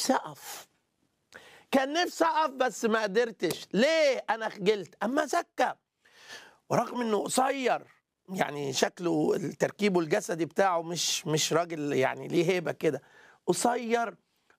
نفسي اقف كان نفسي اقف بس ما قدرتش ليه انا خجلت اما زكى ورغم انه قصير يعني شكله تركيبه الجسدي بتاعه مش مش راجل يعني ليه هيبه كده قصير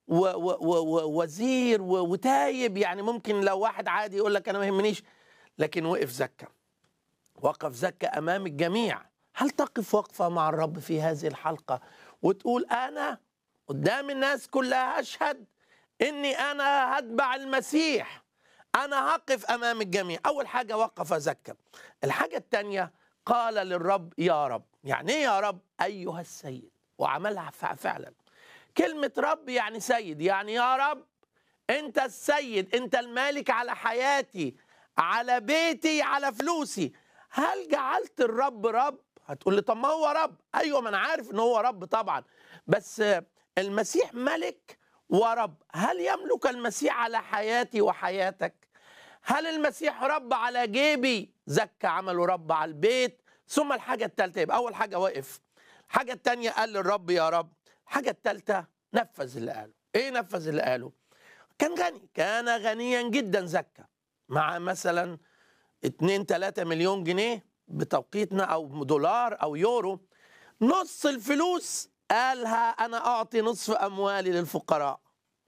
ووزير وتايب يعني ممكن لو واحد عادي يقول لك انا ما يهمنيش لكن وقف زكى وقف زكى امام الجميع هل تقف وقفه مع الرب في هذه الحلقه وتقول انا قدام الناس كلها اشهد اني انا هتبع المسيح انا هقف امام الجميع اول حاجه وقف زكى الحاجه الثانيه قال للرب يا رب يعني ايه يا رب ايها السيد وعملها فعلا كلمه رب يعني سيد يعني يا رب انت السيد انت المالك على حياتي على بيتي على فلوسي هل جعلت الرب رب هتقول لي طب ما هو رب ايوه ما انا عارف ان هو رب طبعا بس المسيح ملك ورب هل يملك المسيح على حياتي وحياتك هل المسيح رب على جيبي زكى عمله رب على البيت ثم الحاجة الثالثة يبقى أول حاجة وقف الحاجة الثانية قال للرب يا رب الحاجة الثالثة نفذ اللي قاله إيه نفذ اللي قاله كان غني كان غنيا جدا زكى مع مثلا 2 3 مليون جنيه بتوقيتنا أو دولار أو يورو نص الفلوس قالها أنا أعطي نصف أموالي للفقراء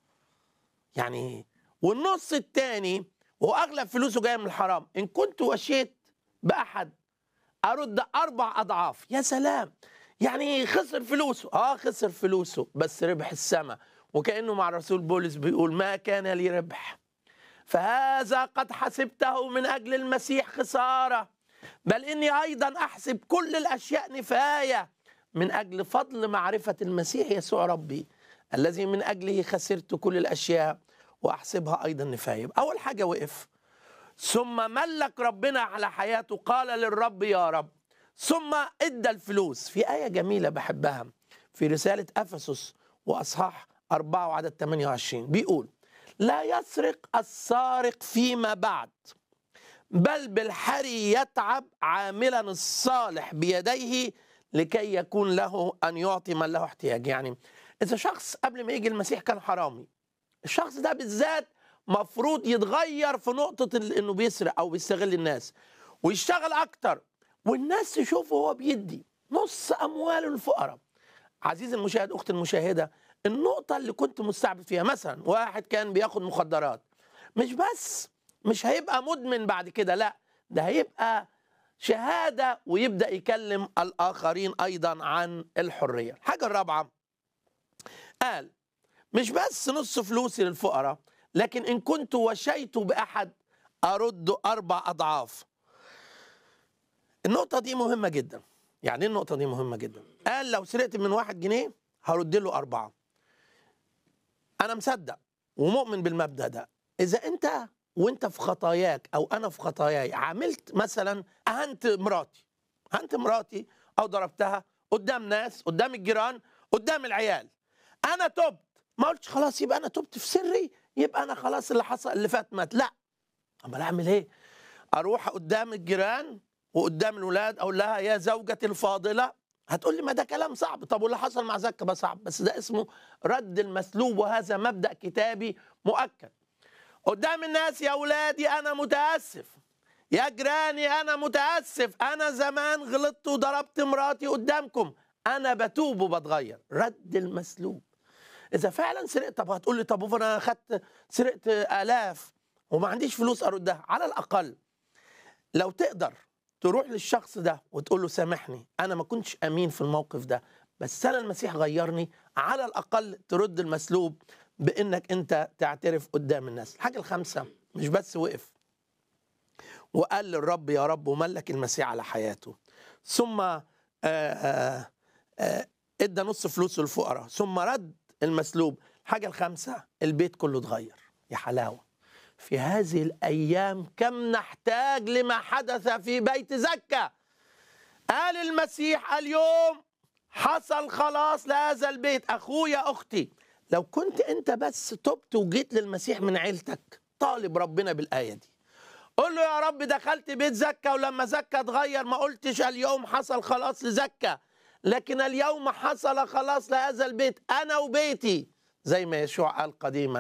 يعني والنص الثاني واغلب فلوسه جايه من الحرام ان كنت وشيت باحد ارد اربع اضعاف يا سلام يعني خسر فلوسه اه خسر فلوسه بس ربح السماء وكانه مع الرسول بولس بيقول ما كان لي ربح فهذا قد حسبته من اجل المسيح خساره بل اني ايضا احسب كل الاشياء نفايه من اجل فضل معرفه المسيح يسوع ربي الذي من اجله خسرت كل الاشياء واحسبها ايضا نفايه اول حاجه وقف ثم ملك ربنا على حياته قال للرب يا رب ثم ادى الفلوس في ايه جميله بحبها في رساله افسس واصحاح 4 وعدد 28 بيقول لا يسرق السارق فيما بعد بل بالحري يتعب عاملا الصالح بيديه لكي يكون له ان يعطي من له احتياج يعني اذا شخص قبل ما يجي المسيح كان حرامي الشخص ده بالذات مفروض يتغير في نقطة انه بيسرق او بيستغل الناس ويشتغل اكتر والناس تشوفه هو بيدي نص اموال الفقراء عزيزي المشاهد اختي المشاهدة النقطة اللي كنت مستعبد فيها مثلا واحد كان بياخد مخدرات مش بس مش هيبقى مدمن بعد كده لا ده هيبقى شهادة ويبدأ يكلم الآخرين أيضا عن الحرية الحاجة الرابعة قال مش بس نص فلوسي للفقراء لكن إن كنت وشيت بأحد أرد أربع أضعاف النقطة دي مهمة جدا يعني النقطة دي مهمة جدا قال لو سرقت من واحد جنيه هرد له أربعة أنا مصدق ومؤمن بالمبدأ ده إذا أنت وأنت في خطاياك أو أنا في خطاياي عملت مثلا أهنت مراتي أهنت مراتي أو ضربتها قدام ناس قدام الجيران قدام العيال أنا تبت ما قلتش خلاص يبقى انا تبت في سري يبقى انا خلاص اللي حصل اللي فات مات لا امال اعمل ايه اروح قدام الجيران وقدام الولاد اقول لها يا زوجتي الفاضله هتقول لي ما ده كلام صعب طب واللي حصل مع زكا بقى صعب بس ده اسمه رد المسلوب وهذا مبدا كتابي مؤكد قدام الناس يا اولادي انا متاسف يا جيراني انا متاسف انا زمان غلطت وضربت مراتي قدامكم انا بتوب وبتغير رد المسلوب اذا فعلا سرقت طب هتقول لي طب انا اخدت سرقت الاف وما عنديش فلوس اردها على الاقل لو تقدر تروح للشخص ده وتقول له سامحني انا ما كنتش امين في الموقف ده بس انا المسيح غيرني على الاقل ترد المسلوب بانك انت تعترف قدام الناس الحاجه الخامسه مش بس وقف وقال للرب يا رب وملك المسيح على حياته ثم آآ آآ آآ ادى نص فلوسه للفقراء ثم رد المسلوب الحاجة الخامسة البيت كله اتغير يا حلاوة في هذه الأيام كم نحتاج لما حدث في بيت زكا قال المسيح اليوم حصل خلاص لهذا البيت أخويا أختي لو كنت أنت بس تبت وجيت للمسيح من عيلتك طالب ربنا بالآية دي قول له يا رب دخلت بيت زكا ولما زكا اتغير ما قلتش اليوم حصل خلاص لزكا لكن اليوم حصل خلاص لهذا البيت انا وبيتي زي ما يشوع قال قديما